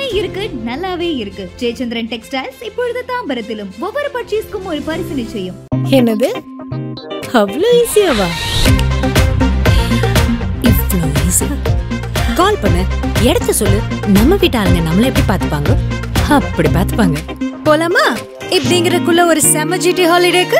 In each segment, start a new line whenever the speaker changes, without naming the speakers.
இருக்கு நல்லாவே இருக்கு ஜெயச்சந்திரன் டெக்ஸ்டைல்ஸ் இப்பொழுது தாம்பரத்திலும் ஒவ்வொரு பர்ச்சேஸ்க்கும் ஒரு பரிசு நிச்சயம்
என்னது அவ்வளோ ஈஸியாவா இவ்வளோ ஈஸி கால் பண்ணு இடத்த சொல்லு நம்ம வீட்டு ஆளுங்க நம்மள எப்படி பார்த்துப்பாங்க அப்படி பார்த்துப்பாங்க போலாமா இப்படிங்கிறதுக்குள்ள ஒரு செம ஜிடி ஹாலிடேக்கு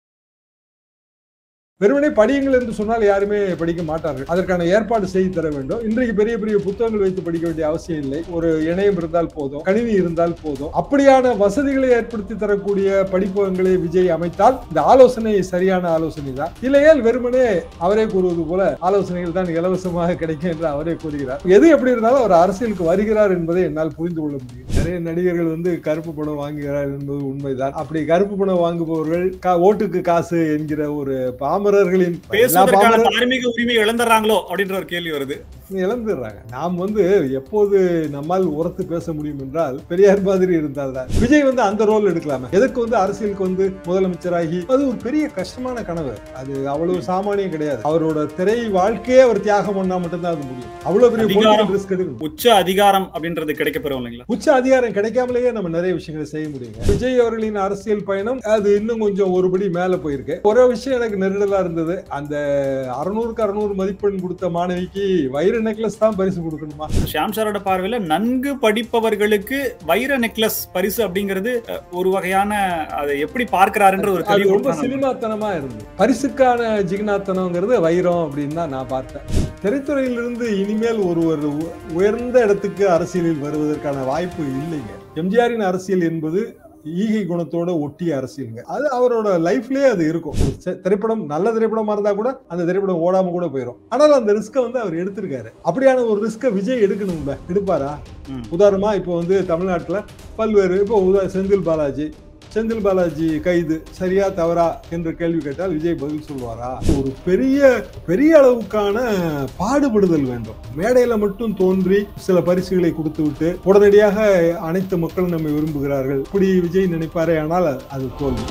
வெறுமனே படியுங்கள் என்று சொன்னால் யாருமே படிக்க மாட்டார்கள் அதற்கான ஏற்பாடு செய்து தர வேண்டும் இன்றைக்கு பெரிய பெரிய புத்தகங்கள் வைத்து படிக்க வேண்டிய அவசியம் இல்லை ஒரு இணையம் இருந்தால் போதும் கணினி இருந்தால் போதும் அப்படியான வசதிகளை ஏற்படுத்தி தரக்கூடிய படிப்பகங்களை விஜய் அமைத்தால் இந்த ஆலோசனை சரியான ஆலோசனை தான் இல்லையால் வெறுமனே அவரே கூறுவது போல ஆலோசனைகள் தான் இலவசமாக கிடைக்கும் என்று அவரே கூறுகிறார் எது எப்படி இருந்தாலும் அவர் அரசியலுக்கு வருகிறார் என்பதை என்னால் புரிந்து கொள்ள முடியும் நிறைய நடிகர்கள் வந்து கருப்பு பணம் வாங்குகிறார் என்பது உண்மைதான் அப்படி கருப்பு பணம் வாங்குபவர்கள் கா- ஓட்டுக்கு காசு என்கிற ஒரு பாமரர்களின் எல்லா
பேசுவதற்கான
பாமரர்
தார்மீக உரிமை இழந்துறாங்களோ அப்படின்ற ஒரு கேள்வி வருது
இழந்துடுறாங்க நாம் வந்து எப்போது நம்மால் உரத்து பேச முடியும் என்றால் பெரியார் மாதிரி இருந்தால் தான் விஜய் வந்து அந்த ரோல் எடுக்கலாமே எதற்கு வந்து அரசியலுக்கு வந்து முதலமைச்சராகி அது ஒரு பெரிய கஷ்டமான கனவு அது அவ்வளவு சாமானியம் கிடையாது அவரோட திரை வாழ்க்கையே அவர் தியாகம் பண்ணா மட்டும்தான் அது முடியும் அவ்வளவு பெரிய
அதிகாரம்.
ரிஸ்க் எடுக்கணும்
உச்ச அதிகாரம் அப்படின்றது கிடைக்கப்பெறும் இல்லைங்களா
உச்ச அதிகாரம் கிடைக்காமலேயே நம்ம நிறைய விஷயங்களை செய்ய முடியுங்க விஜய் அவர்களின் அரசியல் பயணம் அது இன்னும் கொஞ்சம் ஒருபடி மேல போயிருக்கு ஒரே விஷயம் எனக்கு நெருடலா இருந்தது அந்த அறுநூறுக்கு அறுநூறு மதிப்பெண் கொடுத்த மாணவிக்கு வைர நெக்லஸ் தான் பரிசு கொடுக்கணுமா
ஷியாம் சாரோட பார்வையில நன்கு படிப்பவர்களுக்கு வைர நெக்லஸ் பரிசு அப்படிங்கிறது அஹ், ஒரு வகையான அதை எப்படி பார்க்கிறாருன்ற ஒரு
அது
தெளிவு
ரொம்ப
கொடுத்தாங்க.
சினிமாத்தனமா இருந்தது பரிசுக்கான ஜிகினாத்தனங்கிறது வைரம் அப்படின்னு தான் நான் பார்த்தேன் திரைத்துறையிலிருந்து இனிமேல் ஒருவர் உ- உயர்ந்த இடத்துக்கு அரசியலில் வருவதற்கான வாய்ப்பு இல்லைங்க எம்ஜிஆரின் அரசியல் என்பது ஈகை குணத்தோட ஒட்டிய அரசியலுங்க அது அவரோட லைஃப்லயே அது இருக்கும் ஒரு செ- திரைப்படம் நல்ல திரைப்படமா இருந்தா கூட அந்த திரைப்படம் ஓடாம கூட போயிடும் ஆனால் அந்த ரிஸ்க்கை வந்து அவர் எடுத்திருக்காரு அப்படியான ஒரு ரிஸ்க்கை விஜய் எடுக்கணும்ல எடுப்பாரா
ம்.
உதாரணமா இப்போ வந்து தமிழ்நாட்டுல பல்வேறு இப்போ உதா செந்தில் பாலாஜி செந்தில் பாலாஜி கைது சரியா தவறா என்று கேள்வி கேட்டால் விஜய் பதில் சொல்வாரா ஒரு பெரிய பெரிய அளவுக்கான பாடுபடுதல் வேண்டும் மேடையில மட்டும் தோன்றி சில பரிசுகளை கொடுத்து விட்டு உடனடியாக அனைத்து மக்களும் நம்மை விரும்புகிறார்கள் இப்படி விஜய் நினைப்பாரே ஆனால் அது தோல்வி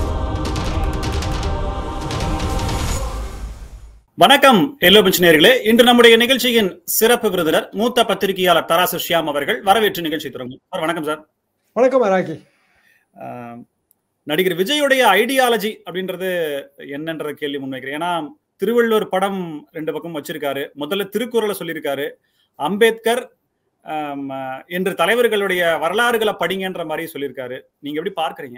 வணக்கம் எல்லோ பெஞ்ச் நேயர்களே இன்று நம்முடைய நிகழ்ச்சியின் சிறப்பு விருந்தினர் மூத்த பத்திரிகையாளர் தராசு ஷியாம் அவர்கள் வரவேற்று நிகழ்ச்சி தொடங்கும் சார் வணக்கம் சார்
வணக்கம் அராக்கி
ஆஹ், நடிகர் விஜயுடைய ஐடியாலஜி அப்படின்றது என்னன்ற கேள்வி முன்வைக்கிறேன் ஏன்னா திருவள்ளுவர் படம் ரெண்டு பக்கம் வச்சிருக்காரு முதல்ல திருக்குறளை சொல்லியிருக்காரு அம்பேத்கர் ஆம், என்று தலைவர்களுடைய வரலாறுகளை படிங்கன்ற மாதிரி சொல்லியிருக்காரு நீங்க எப்படி பார்க்கறீங்க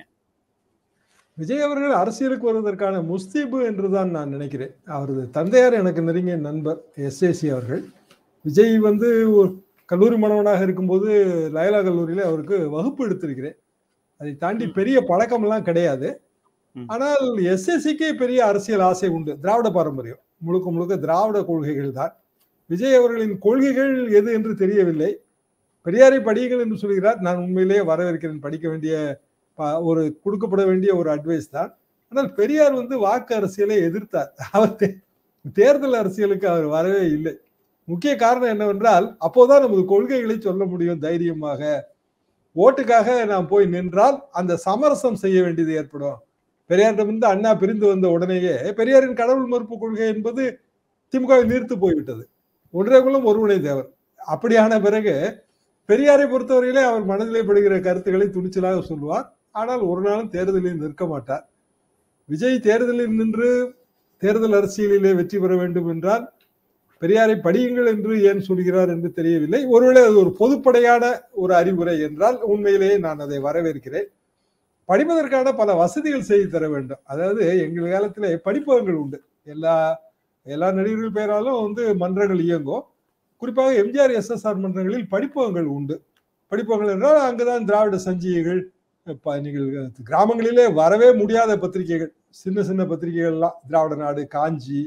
விஜய் அவர்கள் அரசியலுக்கு வருவதற்கான முஸ்தீபு என்றுதான் நான் நினைக்கிறேன் அவரது தந்தையார் எனக்கு நெருங்கிய நண்பர் எஸ்ஏசி அவர்கள் விஜய் வந்து ஒரு கல்லூரி மாணவனாக இருக்கும்போது லயலா கல்லூரியில் அவருக்கு வகுப்பு எடுத்திருக்கிறேன் அதை தாண்டி பெரிய பழக்கம்லாம் கிடையாது
ம்.
ஆனால் எஸ்எஸ்சிக்கே பெரிய அரசியல் ஆசை உண்டு திராவிட பாரம்பரியம் முழுக்க முழுக்க திராவிட கொள்கைகள் தான் விஜய் அவர்களின் கொள்கைகள் எது என்று தெரியவில்லை பெரியாரை படியுங்கள் என்று சொல்கிறார் நான் உண்மையிலேயே வரவேற்கிறேன் படிக்க வேண்டிய ப- ஒரு கொடுக்கப்பட வேண்டிய ஒரு அட்வைஸ் தான் ஆனால் பெரியார் வந்து வாக்கு அரசியலை எதிர்த்தார் அவர் தே- தேர்தல் அரசியலுக்கு அவர் வரவே இல்லை முக்கிய காரணம் என்னவென்றால் அப்போதான் நமது கொள்கைகளை சொல்ல முடியும் தைரியமாக ஓட்டுக்காக நாம் போய் நின்றால் அந்த சமரசம் செய்ய வேண்டியது ஏற்படும் பெரியாரிடமிருந்து அண்ணா பிரிந்து வந்த உடனேயே பெரியாரின் கடவுள் மறுப்பு கொள்கை என்பது திமுகவை நீர்த்து போய்விட்டது ஒன்றே குலம் ஒருவனை தேவர் அப்படியான பிறகு பெரியாரை பொறுத்தவரையிலே அவர் மனதிலே படுகிற கருத்துக்களை துணிச்சலாக சொல்லுவார் ஆனால் ஒரு நாளும் தேர்தலில் நிற்க மாட்டார் விஜய் தேர்தலில் நின்று தேர்தல் அரசியலிலே வெற்றி பெற வேண்டும் என்றால் பெரியாரை படியுங்கள் என்று ஏன் சொல்கிறார் என்று தெரியவில்லை ஒருவேளை அது ஒரு பொதுப்படையான ஒரு அறிவுரை என்றால் உண்மையிலேயே நான் அதை வரவேற்கிறேன் படிப்பதற்கான பல வசதிகள் செய்து தர வேண்டும் அதாவது எங்கள் காலத்திலே படிப்பகங்கள் உண்டு எல்லா எல்லா நடிகர்கள் பெயராலும் வந்து மன்றங்கள் இயங்கும் குறிப்பாக எம்ஜிஆர் எஸ்எஸ்ஆர் மன்றங்களில் படிப்பகங்கள் உண்டு படிப்பகங்கள் என்றால் அங்குதான் திராவிட சஞ்சிகைகள் ப- நீங்கள் கிராமங்களிலே வரவே முடியாத பத்திரிகைகள் சின்ன சின்ன பத்திரிகைகள்லாம் திராவிட நாடு காஞ்சி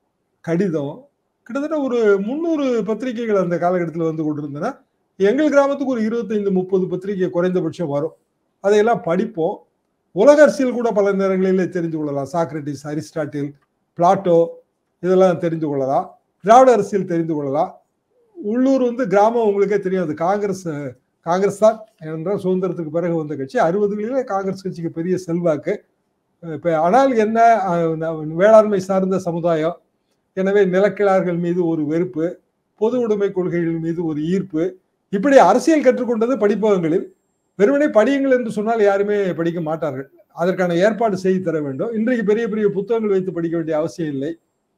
கடிதம் கிட்டத்தட்ட ஒரு முந்நூறு பத்திரிகைகள் அந்த காலகட்டத்தில் வந்து கொண்டிருந்தன எங்கள் கிராமத்துக்கு ஒரு இருபத்தைந்து முப்பது பத்திரிகை குறைந்தபட்சம் வரும் அதையெல்லாம் படிப்போம் உலக அரசியல் கூட பல நேரங்களிலே தெரிந்து கொள்ளலாம் சாக்ரட்டிஸ் அரிஸ்டாட்டில் பிளாட்டோ இதெல்லாம் தெரிந்து கொள்ளலாம் திராவிட அரசியல் தெரிந்து கொள்ளலாம் உள்ளூர் வந்து கிராமம் உங்களுக்கே தெரியும் அது காங்கிரஸ் காங்கிரஸ் தான் என்றால் சுதந்திரத்துக்கு பிறகு வந்த கட்சி அறுபதுகளிலே காங்கிரஸ் கட்சிக்கு பெரிய செல்வாக்கு இப்போ ஆனால் என்ன அஹ், ந- வேளாண்மை சார்ந்த சமுதாயம் எனவே நிலக்கிழார்கள் மீது ஒரு வெறுப்பு பொது உடைமை கொள்கைகள் மீது ஒரு ஈர்ப்பு இப்படி அரசியல் கற்றுக்கொண்டது படிப்பகங்களில் வெறுமனே படியுங்கள் என்று சொன்னால் யாருமே படிக்க மாட்டார்கள் அதற்கான ஏற்பாடு செய்து தர வேண்டும் இன்றைக்கு பெரிய பெரிய புத்தகங்கள் வைத்து படிக்க வேண்டிய அவசியம் இல்லை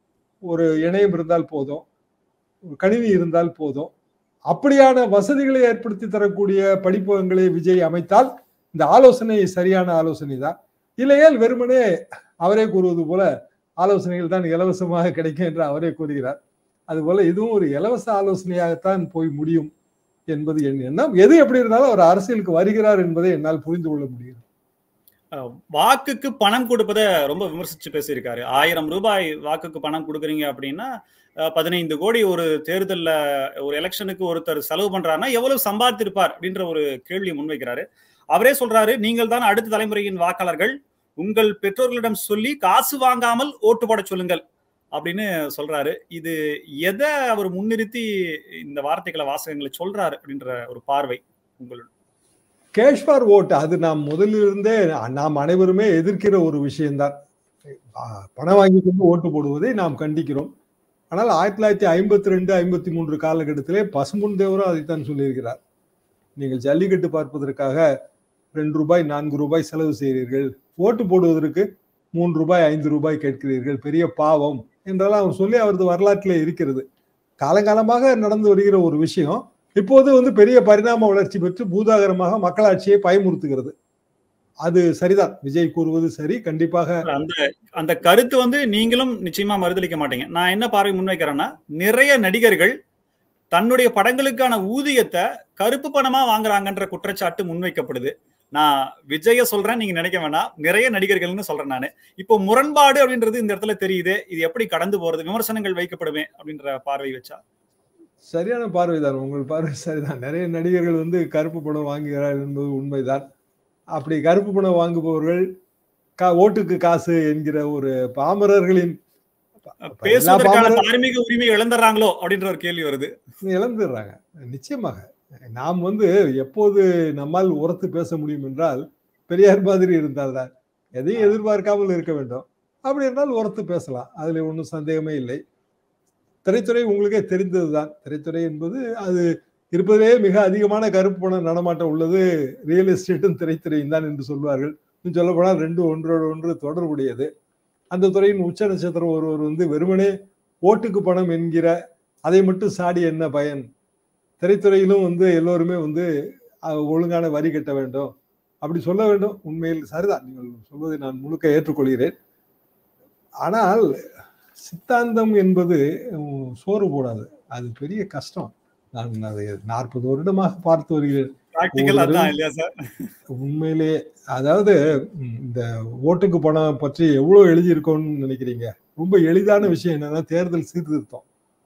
ஒரு இணையம் இருந்தால் போதும் ஒரு கணினி இருந்தால் போதும் அப்படியான வசதிகளை ஏற்படுத்தி தரக்கூடிய படிப்பகங்களை விஜய் அமைத்தால் இந்த ஆலோசனை சரியான ஆலோசனை தான் இல்லையால் வெறுமனே அவரே கூறுவது போல ஆலோசனைகள் தான் இலவசமாக கிடைக்கும் என்று அவரே கூறுகிறார் அதுபோல இதுவும் ஒரு இலவச ஆலோசனையாகத்தான் போய் முடியும் என்பது என் எண்ணம் எது எப்படி இருந்தாலும் அவர் அரசியலுக்கு வருகிறார் என்பதை என்னால் புரிந்து கொள்ள முடியும்
அஹ், வாக்குக்கு பணம் கொடுப்பதை ரொம்ப விமர்சிச்சு பேசியிருக்காரு ஆயிரம் ரூபாய் வாக்குக்கு பணம் கொடுக்குறீங்க அப்படின்னா அஹ், பதினைந்து கோடி ஒரு தேர்தல்ல ஒரு எலெக்ஷனுக்கு ஒருத்தர் செலவு பண்றாருன்னா எவ்வளவு சம்பாதித்திருப்பார் அப்படின்ற ஒரு கேள்வியை முன்வைக்கிறாரு அவரே சொல்றாரு நீங்கள் தான் அடுத்த தலைமுறையின் வாக்காளர்கள் உங்கள் பெற்றோர்களிடம் சொல்லி காசு வாங்காமல் ஓட்டு போட சொல்லுங்கள் அப்படின்னு சொல்றாரு இது எதை அவர் முன்னிறுத்தி இந்த வார்த்தைகளை வாசகங்களை சொல்றாரு அப்படின்ற ஒரு பார்வை உங்களோட
கேஷ் ஃபார் ஓட் அது நாம் முதலிலிருந்தே நாம் அனைவருமே எதிர்க்கிற ஒரு விஷயம்தான் ஆ, பணம் வாங்கி கொண்டு ஓட்டு போடுவதை நாம் கண்டிக்கிறோம் ஆனால் ஆயிரத்தி தொள்ளாயிரத்தி ஐம்பத்தி ரெண்டு ஐம்பத்தி மூன்று காலகட்டத்திலே பசும்பொன் தேவரும் அதைத்தான் சொல்லியிருக்கிறார் நீங்கள் ஜல்லிக்கட்டு பார்ப்பதற்காக ரெண்டு ரூபாய் நான்கு ரூபாய் செலவு செய்கிறீர்கள் ஓட்டு போடுவதற்கு மூன்று ரூபாய் ஐந்து ரூபாய் கேட்கிறீர்கள் பெரிய பாவம் என்றெல்லாம் அவர் சொல்லி அவரது வரலாற்றிலே இருக்கிறது காலங்காலமாக நடந்து வருகிற ஒரு விஷயம் இப்போது வந்து பெரிய பரிணாம வளர்ச்சி பெற்று பூதாகரமாக மக்களாட்சியை பயமுறுத்துகிறது அது சரிதான் விஜய் கூறுவது சரி கண்டிப்பாக
அந்த அந்த கருத்து வந்து நீங்களும் நிச்சயமா மறுதளிக்க மாட்டீங்க நான் என்ன பார்வை முன்வைக்கிறேன்னா நிறைய நடிகர்கள் தன்னுடைய படங்களுக்கான ஊதியத்தை கருப்பு பணமா வாங்குறாங்கன்ற குற்றச்சாட்டு முன்வைக்கப்படுது நான் விஜய சொல்றேன் நீங்க நினைக்க வேணாம் நிறைய நடிகர்கள்னு சொல்றேன் நானு இப்போ முரண்பாடு அப்படின்றது இந்த இடத்துல தெரியுது இது எப்படி கடந்து போறது விமர்சனங்கள் வைக்கப்படுமே அப்படின்ற பார்வை வச்சா
சரியான பார்வைதான் உங்கள் பார்வை சரிதான் நிறைய நடிகர்கள் வந்து கருப்பு பணம் வாங்குகிறார்கள் என்பது உண்மைதான் அப்படி கருப்பு பணம் வாங்குபவர்கள் கா ஓட்டுக்கு காசு என்கிற ஒரு பாமரர்களின்
பேசுவதற்கான
பாமர-
தார்மீக உரிமை இழந்துடுறாங்களோ அப்படின்ற ஒரு கேள்வி வருது
இழந்துடுறாங்க நிச்சயமாக நாம் வந்து எப்போது நம்மால் உரத்து பேச முடியும் என்றால் பெரியார் மாதிரி இருந்தால்தான் எதையும் எதிர்பார்க்காமல் இருக்க வேண்டும் அப்படி இருந்தால் உரத்து பேசலாம் அதுல ஒன்றும் சந்தேகமே இல்லை திரைத்துறை உங்களுக்கே தெரிந்ததுதான் திரைத்துறை என்பது அது இருப்பதிலேயே மிக அதிகமான கருப்பு பணம் நடமாட்டம் உள்ளது ரியல் எஸ்டேட்டும் திரைத்துறையும் தான் என்று சொல்வார்கள் இன்னும் சொல்லப்போனால் ரெண்டு ஒன்றோடு ஒன்று தொடர்புடையது அந்த துறையின் உச்ச நட்சத்திரம் ஒருவர் வந்து வெறுமனே ஓட்டுக்கு பணம் என்கிற அதை மட்டும் சாடி என்ன பயன் திரைத்துறையிலும் வந்து எல்லோருமே வந்து அஹ், ஒழுங்கான வரி கட்ட வேண்டும் அப்படி சொல்ல வேண்டும் உண்மையில் சரிதான் நீங்கள் சொல்வதை நான் முழுக்க ஏற்றுக்கொள்கிறேன் ஆனால் சித்தாந்தம் என்பது உம், சோறு போடாது அது பெரிய கஷ்டம் நான் அதை நாற்பது வருடமாக பார்த்து வருகிறேன்
பிராக்டிக்கல் அதான் இல்லையா சார்
உண்மையிலே அதாவது ம், இந்த ஓட்டுக்கு பணம் பற்றி எவ்வளவு எழுதியிருக்கோம்னு நினைக்கிறீங்க ரொம்ப எளிதான விஷயம் என்னன்னா தேர்தல் சீர்திருத்தம்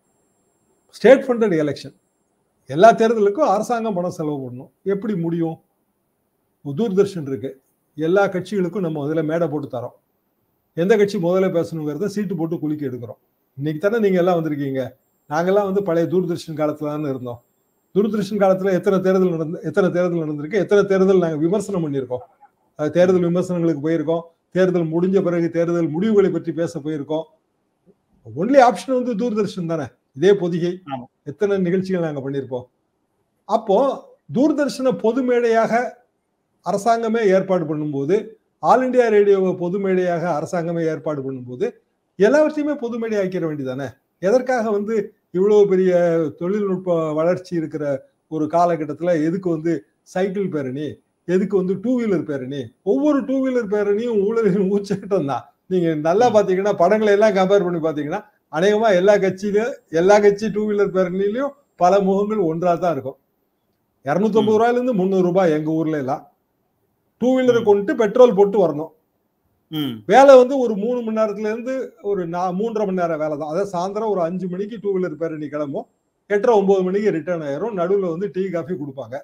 ஸ்டேட் ஃபண்டட் எலெக்ஷன் எல்லா தேர்தலுக்கும் அரசாங்கம் பணம் செலவு பண்ணணும் எப்படி முடியும் தூர்தர்ஷன் இருக்கு எல்லா கட்சிகளுக்கும் நம்ம முதல்ல மேடை போட்டு தரோம் எந்த கட்சி முதல்ல பேசணுங்கிறத சீட்டு போட்டு குலுக்கி எடுக்கிறோம் இன்னைக்கு தானே நீங்க எல்லாம் வந்திருக்கீங்க நாங்கெல்லாம் வந்து பழைய தூர்தர்ஷன் காலத்துல தானே இருந்தோம் தூர்தர்ஷன் காலத்துல எத்தனை தேர்தல் நடந்து எத்தனை தேர்தல் நடந்திருக்கு எத்தனை தேர்தல் நாங்க விமர்சனம் பண்ணியிருக்கோம் அது தேர்தல் விமர்சனங்களுக்கு போயிருக்கோம் தேர்தல் முடிஞ்ச பிறகு தேர்தல் முடிவுகளை பற்றி பேச போயிருக்கோம் ஒன்லி ஆப்ஷன் வந்து தூர்தர்ஷன் தானே இதே பொதிகை
ஆமா.
எத்தனை நிகழ்ச்சிகள் நாங்க பண்ணியிருப்போம் அப்போ தூர்தர்ஷனை பொது மேடையாக அரசாங்கமே ஏற்பாடு பண்ணும்போது ஆல் இந்தியா ரேடியோவை பொது மேடையாக அரசாங்கமே ஏற்பாடு பண்ணும்போது எல்லாவற்றையுமே பொது மேடை ஆக்கிட வேண்டியதானே எதற்காக வந்து இவ்வளவு பெரிய தொழில்நுட்ப வளர்ச்சி இருக்கிற ஒரு காலகட்டத்துல எதுக்கு வந்து சைக்கிள் பேரணி எதுக்கு வந்து டூ வீலர் பேரணி ஒவ்வொரு டூ வீலர் பேரணியும் ஊழலின் உச்சகட்டம் தான் நீங்க நல்லா பாத்தீங்கன்னா படங்களை எல்லாம் கம்பேர் பண்ணி பாத்தீங்கன்னா அநேகமா எல்லா கட்சியிலும் எல்லா கட்சி டூ வீலர் பேரணிலையும் பல முகங்கள் ஒன்றா தான் இருக்கும் இருநூத்தி ஐம்பது ரூபாயில இருந்து முந்நூறு ரூபாய் எங்க ஊர்ல எல்லாம் டூ வீலரை கொண்டு பெட்ரோல் போட்டு வரணும்
ம்
வேலை வந்து ஒரு மூணு மணி நேரத்துல இருந்து ஒரு நா- மூன்றரை மணி நேரம் வேலை தான் அதாவது சாயந்தரம் ஒரு அஞ்சு மணிக்கு டூ வீலர் பேரணி கிளம்பும் எட்டரை ஒன்பது மணிக்கு ரிட்டர்ன் ஆயிரும் நடுவில் வந்து டீ காஃபி கொடுப்பாங்க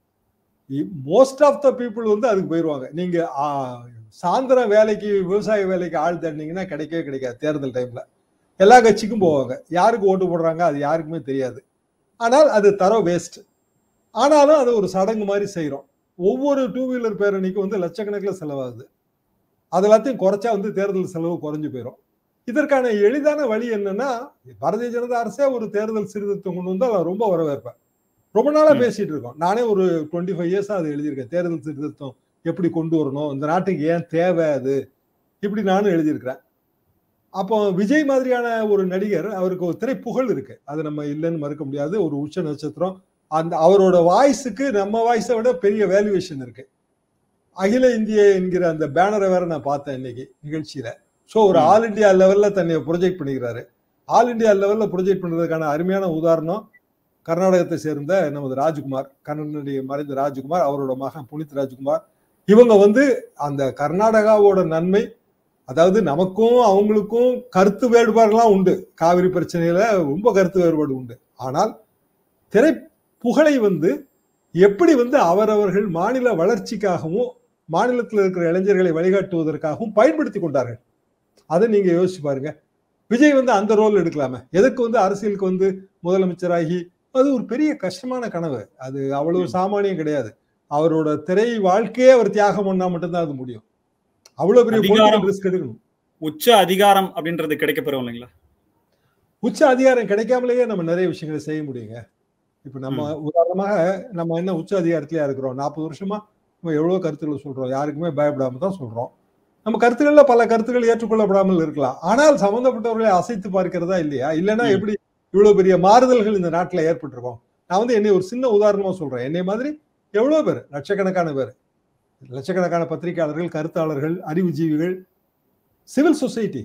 மோஸ்ட் ஆஃப் த பீப்புள் வந்து அதுக்கு போயிடுவாங்க நீங்க ஆ, சாயந்தரம் வேலைக்கு விவசாய வேலைக்கு ஆள் தேடினீங்கன்னா கிடைக்கவே கிடைக்காது தேர்தல் டைம்ல எல்லா கட்சிக்கும் போவாங்க யாருக்கு ஓட்டு போடுறாங்க அது யாருக்குமே தெரியாது ஆனால் அது தர வேஸ்ட் ஆனாலும் அது ஒரு சடங்கு மாதிரி செய்றோம் ஒவ்வொரு டூ வீலர் பேரணிக்கும் வந்து லட்சக்கணக்கில் செலவாகுது அது எல்லாத்தையும் குறைச்சா வந்து தேர்தல் செலவு குறைஞ்சு போயிடும் இதற்கான எளிதான வழி என்னன்னா பாரதிய ஜனதா அரசே ஒரு தேர்தல் சீர்திருத்தம் கொண்டு வந்தால் நான் ரொம்ப வரவேற்பேன் ரொம்ப நாளா
ம்.
பேசிட்டு இருக்கோம் நானே ஒரு டுவெண்ட்டி ஃபைவ் இயர்ஸா அது எழுதியிருக்கேன் தேர்தல் சீர்திருத்தம் எப்படி கொண்டு வரணும் இந்த நாட்டுக்கு ஏன் தேவை அது இப்படி நானும் எழுதியிருக்கிறேன் அப்போ விஜய் மாதிரியான ஒரு நடிகர் அவருக்கு ஒரு திரை புகழ் இருக்கு அது நம்ம இல்லைன்னு மறுக்க முடியாது ஒரு உச்ச நட்சத்திரம் அந்த அவரோட வாய்ஸுக்கு நம்ம வாய்ஸை விட பெரிய வேல்யூவேஷன் இருக்கு அகில இந்திய என்கிற அந்த பேனரை வேற நான் பார்த்தேன் இன்னைக்கு நிகழ்ச்சியில ஸோ ஒரு
ம்.
ஆல் இந்தியா லெவல்ல தன்னை ப்ரொஜெக்ட் பண்ணிக்கிறாரு ஆல் இந்தியா லெவல்ல ப்ரொஜெக்ட் பண்றதுக்கான அருமையான உதாரணம் கர்நாடகத்தை சேர்ந்த நமது ராஜ்குமார் கன்னடிய மறைந்த ராஜ்குமார் அவரோட மகன் புனித் ராஜ்குமார் இவங்க வந்து அந்த கர்நாடகாவோட நன்மை அதாவது நமக்கும் அவங்களுக்கும் கருத்து வேறுபாடுலாம் உண்டு காவிரி பிரச்சனையில ரொம்ப கருத்து வேறுபாடு உண்டு ஆனால் திரை புகழை வந்து எப்படி வந்து அவரவர்கள் மாநில வளர்ச்சிக்காகவும் மாநிலத்தில் இருக்கிற இளைஞர்களை வழிகாட்டுவதற்காகவும் பயன்படுத்தி கொண்டார்கள் அதை நீங்க யோசிச்சு பாருங்க விஜய் வந்து அந்த ரோல் எடுக்கலாமே எதுக்கு வந்து அரசியலுக்கு வந்து முதலமைச்சராகி அது ஒரு பெரிய கஷ்டமான கனவு அது அவ்வளவு
ம்.
சாமானியம் கிடையாது அவரோட திரை வாழ்க்கையே அவர் தியாகம் பண்ணா மட்டும்தான் அது முடியும் அவ்வளவு பெரிய
அதிகாரம்.
ரிஸ்க் எடுக்கணும்
உச்ச அதிகாரம் அப்படின்றது கிடைக்க பெறும் இல்லைங்களா
உச்ச அதிகாரம் கிடைக்காமலேயே நம்ம நிறைய விஷயங்களை செய்ய முடியுங்க இப்ப நம்ம உதாரணமாக நம்ம என்ன உச்ச அதிகாரத்திலேயே இருக்கிறோம் நாற்பது வருஷமா நம்ம எவ்வளவு கருத்துக்களை சொல்றோம் யாருக்குமே பயப்படாம தான் சொல்றோம் நம்ம கருத்துக்கள்ல பல கருத்துக்கள் ஏற்றுக்கொள்ளப்படாமல் இருக்கலாம் ஆனால் சம்பந்தப்பட்டவர்களை அசைத்து பார்க்கிறதா இல்லையா இல்லைன்னா
ம்.
எப்படி இவ்வளவு பெரிய மாறுதல்கள் இந்த நாட்டுல ஏற்பட்டிருக்கும் நான் வந்து என்னை ஒரு சின்ன உதாரணமா சொல்றேன் என்னை மாதிரி எவ்வளவு பேர் லட்சக்கணக்கான பேர் லட்சக்கணக்கான பத்திரிகையாளர்கள் கருத்தாளர்கள் அறிவுஜீவிகள் சிவில் சொசைட்டி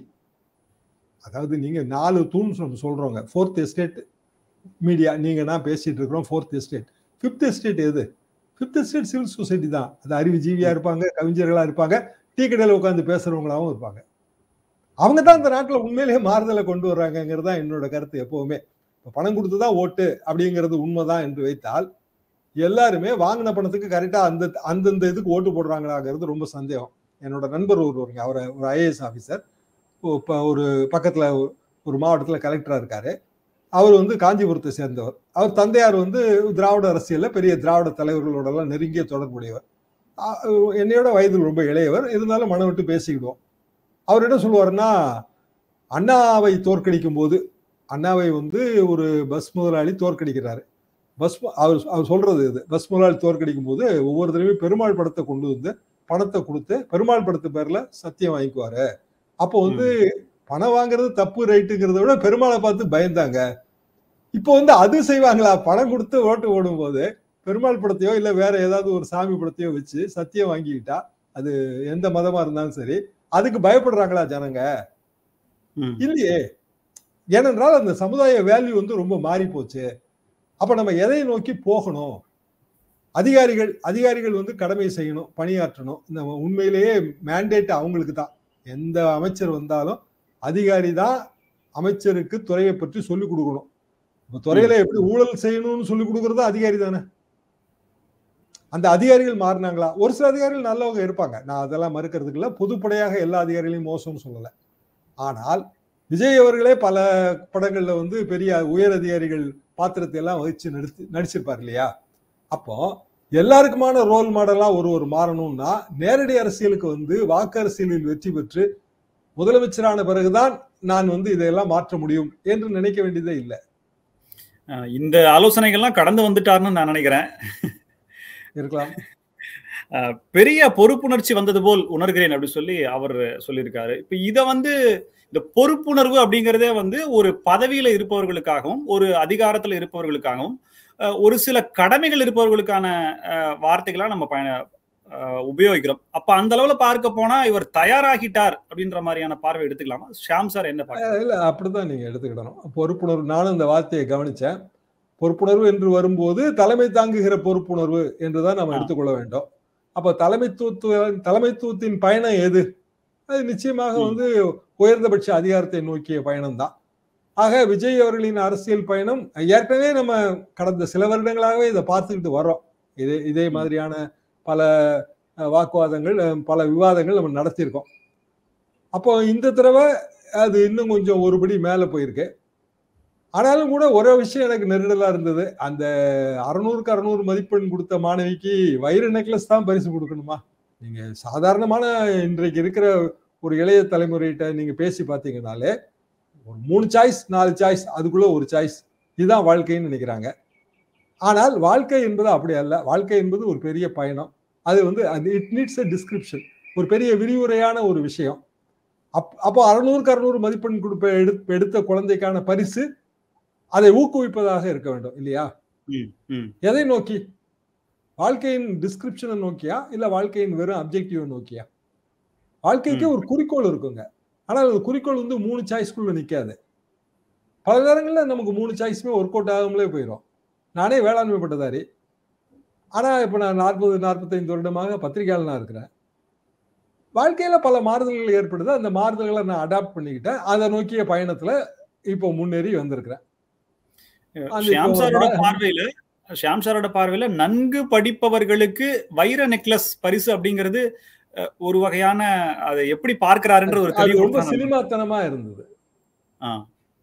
அதாவது நீங்க நாலு தூண் நம்ம சொல்றோங்க ஃபோர்த் எஸ்டேட் மீடியா நீங்க நான் பேசிட்டு இருக்கிறோம் ஃபோர்த் எஸ்டேட் ஃபிஃப்த் எஸ்டேட் எது ஃபிஃப்த் எஸ்டேட் சிவில் சொசைட்டி தான் அது அறிவுஜீவியா இருப்பாங்க கவிஞர்களா இருப்பாங்க டீ கடையில் உட்காந்து பேசுறவங்களாவும் இருப்பாங்க அவங்க தான் இந்த நாட்டில் உண்மையிலேயே மாறுதலை கொண்டு வர்றாங்கங்கிறது தான் என்னோட கருத்து எப்பவுமே இப்போ பணம் கொடுத்து தான் ஓட்டு அப்படிங்கிறது உண்மைதான் என்று வைத்தால் எல்லாருமே வாங்கின பணத்துக்கு கரெக்டாக அந்த அந்தந்த இதுக்கு ஓட்டு போடுறாங்களாங்கிறது ரொம்ப சந்தேகம் என்னோட நண்பர் ஒருவருங்க அவர் ஒரு ஐஏஎஸ் ஆஃபீஸர் இப்போ ஒரு பக்கத்தில் ஒரு மாவட்டத்தில் கலெக்டராக இருக்காரு அவர் வந்து காஞ்சிபுரத்தை சேர்ந்தவர் அவர் தந்தையார் வந்து திராவிட அரசியலில் பெரிய திராவிட தலைவர்களோடலாம் நெருங்கிய தொடர்புடையவர் ஆ, என்னையோட வயதில் ரொம்ப இளையவர் இருந்தாலும் மனம் விட்டு பேசிக்கிடுவோம் அவர் என்ன சொல்லுவாருன்னா அண்ணாவை தோற்கடிக்கும் போது அண்ணாவை வந்து ஒரு பஸ் முதலாளி தோற்கடிக்கிறாரு பஸ் மு- அவர் அவர் சொல்றது இது பஸ் முதலாளி தோற்கடிக்கும் போது ஒவ்வொரு தடவையும் பெருமாள் படத்தை கொண்டு வந்து பணத்தை கொடுத்து பெருமாள் படத்து பேர்ல சத்தியம் வாங்கிக்குவாரு அப்போ வந்து பணம் வாங்குறது தப்பு ரைட்டுங்கிறத விட பெருமாளை பார்த்து பயந்தாங்க இப்போ வந்து அது செய்வாங்களா பணம் கொடுத்து ஓட்டு ஓடும்போது பெருமாள் படத்தையோ இல்ல வேற ஏதாவது ஒரு சாமி படத்தையோ வச்சு சத்தியம் வாங்கிக்கிட்டா அது எந்த மதமா இருந்தாலும் சரி அதுக்கு பயப்படுறாங்களா ஜனங்க
ம்.
இல்லையே ஏனென்றால் அந்த சமுதாய வேல்யூ வந்து ரொம்ப மாறி போச்சு அப்ப நம்ம எதை நோக்கி போகணும் அதிகாரிகள் அதிகாரிகள் வந்து கடமை செய்யணும் பணியாற்றணும் இந்த உண்மையிலேயே மேண்டேட் அவங்களுக்கு தான் எந்த அமைச்சர் வந்தாலும் அதிகாரி தான் அமைச்சருக்கு துறையை பற்றி சொல்லிக் கொடுக்கணும் இப்ப துறையில எப்படி ஊழல் செய்யணும்னு சொல்லி கொடுக்கறது அதிகாரி தானே அந்த அதிகாரிகள் மாறினாங்களா ஒரு சில அதிகாரிகள் நல்லவங்க இருப்பாங்க நான் அதெல்லாம் மறுக்கிறதுக்கு இல்ல பொதுப்படையாக எல்லா அதிகாரிகளையும் மோசம்னு சொல்லல ஆனால் விஜய் அவர்களே பல படங்கள்ல வந்து பெரிய உயர் அதிகாரிகள் பாத்திரத்தை எல்லாம் வகிச்சு நடித்து நடிச்சிருப்பார் இல்லையா அப்போ எல்லாருக்குமான ரோல் மாடலா ஒரு ஒரு மாறணும்னா நேரடி அரசியலுக்கு வந்து வாக்கு அரசியலில் வெற்றி பெற்று முதலமைச்சரான பிறகுதான் நான் வந்து இதையெல்லாம் மாற்ற முடியும் என்று நினைக்க வேண்டியதே இல்லை
அஹ் இந்த ஆலோசனைகள்லாம் கடந்து வந்துட்டாருன்னு நான் நினைக்கிறேன்
இருக்கலாம்
அஹ் பெரிய பொறுப்புணர்ச்சி வந்தது போல் உணர்கிறேன் அப்படி சொல்லி அவர் சொல்லியிருக்காரு இப்ப இத வந்து இந்த பொறுப்புணர்வு அப்படிங்கிறதே வந்து ஒரு பதவியில இருப்பவர்களுக்காகவும் ஒரு அதிகாரத்துல இருப்பவர்களுக்காகவும் அஹ் ஒரு சில கடமைகள் இருப்பவர்களுக்கான அஹ், வார்த்தைகளா நம்ம பயன அஹ், உபயோகிக்கிறோம் அப்ப அந்த அளவுல பார்க்க போனா இவர் தயாராகிட்டார் அப்படின்ற மாதிரியான பார்வை எடுத்துக்கலாமா ஷாம் சார் என்ன பார்க்க
இல்ல அப்படிதான் நீங்க எடுத்துக்கிடணும் பொறுப்புணர்வு நானும் இந்த வார்த்தையை கவனிச்சேன் பொறுப்புணர்வு என்று வரும்போது தலைமை தாங்குகிற பொறுப்புணர்வு என்றுதான் நம்ம
ஆ.
எடுத்துக்கொள்ள வேண்டும் அப்ப தலைமைத்துவ தலைமைத்துவத்தின் பயணம் எது அது நிச்சயமாக
ம்.
வந்து உயர்ந்தபட்ச அதிகாரத்தை நோக்கிய பயணம் தான் ஆக விஜய் அவர்களின் அரசியல் பயணம் ஏற்கனவே நம்ம கடந்த சில வருடங்களாகவே இதை பார்த்துக்கிட்டு வர்றோம் இதே இதே
ம்.
மாதிரியான பல அஹ், வாக்குவாதங்கள் அஹ், பல விவாதங்கள் நம்ம நடத்தியிருக்கோம் அப்போ இந்த தடவை அது இன்னும் கொஞ்சம் ஒருபடி மேல போயிருக்கு ஆனாலும் கூட ஒரே விஷயம் எனக்கு நெருடலா இருந்தது அந்த அறுநூறுக்கு அறுநூறு மதிப்பெண் கொடுத்த மாணவிக்கு வைர நெக்லஸ் தான் பரிசு கொடுக்கணுமா நீங்க சாதாரணமான இன்றைக்கு இருக்கிற ஒரு இளைய தலைமுறைகிட்ட நீங்க பேசி பார்த்தீங்கனாலே ஒரு மூணு சாய்ஸ் நாலு சாய்ஸ் அதுக்குள்ள ஒரு சாய்ஸ் இதுதான் வாழ்க்கைன்னு நினைக்கிறாங்க ஆனால் வாழ்க்கை என்பது அப்படி அல்ல வாழ்க்கை என்பது ஒரு பெரிய பயணம் அது வந்து இட் நீட்ஸ் அ டிஸ்கிரிப்ஷன் ஒரு பெரிய விரிவுரையான ஒரு விஷயம் அப் அப்போ அறுநூறுக்கு அறுநூறு மதிப்பெண் கொடுப்ப எடுத்த எடுத்த குழந்தைக்கான பரிசு அதை ஊக்குவிப்பதாக இருக்க வேண்டும் இல்லையா
ம், ம்.
எதை நோக்கி வாழ்க்கையின் டிஸ்கிரிப்ஷனை நோக்கியா இல்ல வாழ்க்கையின் வெறும் அப்ஜெக்டிவை நோக்கியா வாழ்க்கைக்கு
ம்.
ஒரு குறிக்கோள் இருக்குங்க ஆனால் அந்த குறிக்கோள் வந்து மூணு சாய்ஸ்குள்ள நிக்காது பல நேரங்கள்ல நமக்கு மூணு சாய்ஸுமே ஒர்க் அவுட் ஆகாமலே போயிடும் நானே வேளாண்மை பட்டதாரி ஆனா இப்ப நான் நாற்பது நாற்பத்தைந்து வருடமாக பத்திரிகையாளனா இருக்கிறேன் வாழ்க்கையில பல மாறுதல்கள் ஏற்படுது அந்த மாறுதல்களை நான் அடாப்ட் பண்ணிக்கிட்டேன் அதை நோக்கிய பயணத்துல இப்போ முன்னேறி வந்திருக்கிறேன் அது
ஷியாம்
இப்போ
சாரோட
வா-
பார்வையில ஷியாம் சாரோட பார்வையில நன்கு படிப்பவர்களுக்கு வைர நெக்லஸ் பரிசு அப்படிங்கிறது அஹ், ஒரு வகையான அதை எப்படி பார்க்கிறாருன்ற ஒரு
அது ரொம்ப
தெளிவு
சினிமாத்தனமா இருந்தது
ஆ.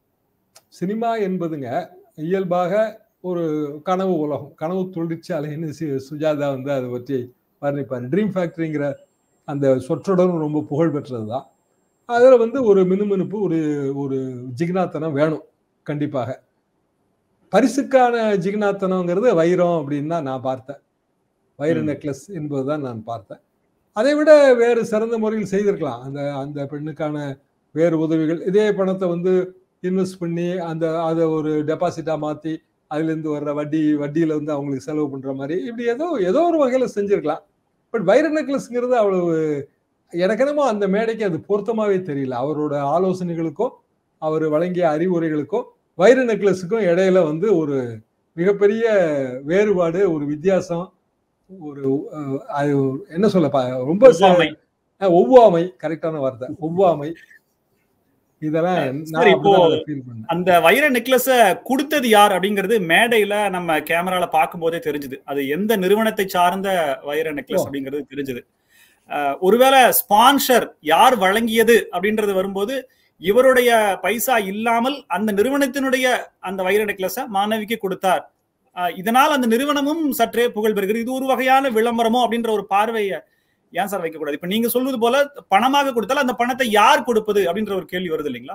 சினிமா என்பதுங்க இயல்பாக ஒரு கனவு உலகம் கனவு தொழிற்சாலைன்னு சி- சுஜாதா வந்து அதை பற்றி வர்ணிப்பார் ட்ரீம் ஃபேக்டரிங்கிற அந்த சொற்றொடரும் ரொம்ப புகழ் பெற்றது தான் அதில் வந்து ஒரு மினுமினுப்பு ஒரு ஒரு ஜிக்னாத்தனம் வேணும் கண்டிப்பாக பரிசுக்கான ஜிக்னாத்தனங்கிறது வைரம் அப்படின்னு தான் நான் பார்த்தேன் வைர
ம்.
நெக்லஸ் என்பதுதான் நான் பார்த்தேன் அதை விட வேறு சிறந்த முறையில் செய்திருக்கலாம் அந்த அந்த பெண்ணுக்கான வேறு உதவிகள் இதே பணத்தை வந்து இன்வெஸ்ட் பண்ணி அந்த அதை ஒரு டெபாசிட்டா மாத்தி அதுலேருந்து வர்ற வட்டி வட்டியில வந்து அவங்களுக்கு செலவு பண்ற மாதிரி இப்படி ஏதோ ஏதோ ஒரு வகையில செஞ்சிருக்கலாம் பட் வைர நெக்லஸ்ங்கிறது அவ்வளவு எனக்கு என்னமோ அந்த மேடைக்கு அது பொருத்தமாவே தெரியல அவரோட ஆலோசனைகளுக்கோ அவர் வழங்கிய அறிவுரைகளுக்கோ வைர நெக்லஸுக்கும் இடையில வந்து ஒரு மிகப்பெரிய வேறுபாடு ஒரு வித்தியாசம் ஒரு அஹ், அது என்ன சொல்ல பா- ரொம்ப ச-
ஒவ்வாமை.
அஹ், ஒவ்வாமை கரெக்டான வார்த்தை ஒவ்வாமை இதெல்லாம் நான்
சரி, இப்போ-
அப்படிதான் அதை feel பண்ணேன்
அந்த வைர நெக்லஸ கொடுத்தது யார் அப்படிங்கிறது மேடையில நம்ம கேமரால பார்க்கும்போதே தெரிஞ்சுது அது எந்த நிறுவனத்தை சார்ந்த வைர நெக்லஸ்
ஓ.
அப்படிங்கிறது தெரிஞ்சது ஒருவேளை ஸ்பான்சர் யார் வழங்கியது அப்படின்றது வரும்போது இவருடைய பைசா இல்லாமல் அந்த நிறுவனத்தினுடைய அந்த வைர நெக்லஸ மாணவிக்கு கொடுத்தார் அஹ், இதனால் அந்த நிறுவனமும் சற்றே புகழ் பெறுகிறது இது ஒரு வகையான விளம்பரமோ அப்படின்ற ஒரு பார்வையை ஏன் சார் வைக்கக்கூடாது இப்ப நீங்க சொல்வது போல பணமாக கொடுத்தால் அந்த பணத்தை யார் கொடுப்பது அப்படின்ற ஒரு கேள்வி வருது இல்லைங்களா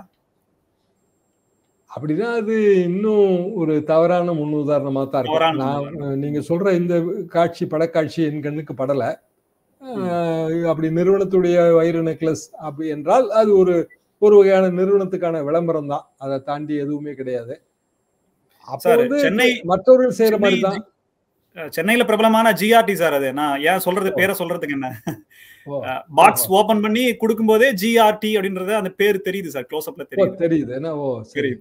அப்படின்னா அது இன்னும் ஒரு தவறான முன் உதாரணமா தான்
தவறான
இருக்கும் நான்
முன்னுதாரணம்.
அஹ், நீங்க சொல்ற இந்த காட்சி படக்காட்சி என் கண்ணுக்கு படல அஹ், அப்படி நிறுவனத்துடைய வைர நெக்லஸ் அப்படி என்றால் அது ஒரு ஒரு வகையான நிறுவனத்துக்கான விளம்பரம் தான் அதை தாண்டி எதுவுமே கிடையாது அப்போ
சார்,
வந்து
சென்னை-
மற்றவர்கள் செய்யற
சென்னை
மாதிரி தான்
அஹ் சென்னையில பிரபலமான ஜிஆர்டி சார் அது நான் ஏன் சொல்றது பேரை சொல்றதுக்கு என்ன
ஓ,
பாக்ஸ் ஓபன் பண்ணி கொடுக்கும் போதே ஜிஆர்டி அப்படின்றது அந்த பேர் தெரியுது சார் க்ளோஸ் அப்ல
ஓ,
தெரியுது
தெரியுது என்ன ஓ சரி
தெரியுது.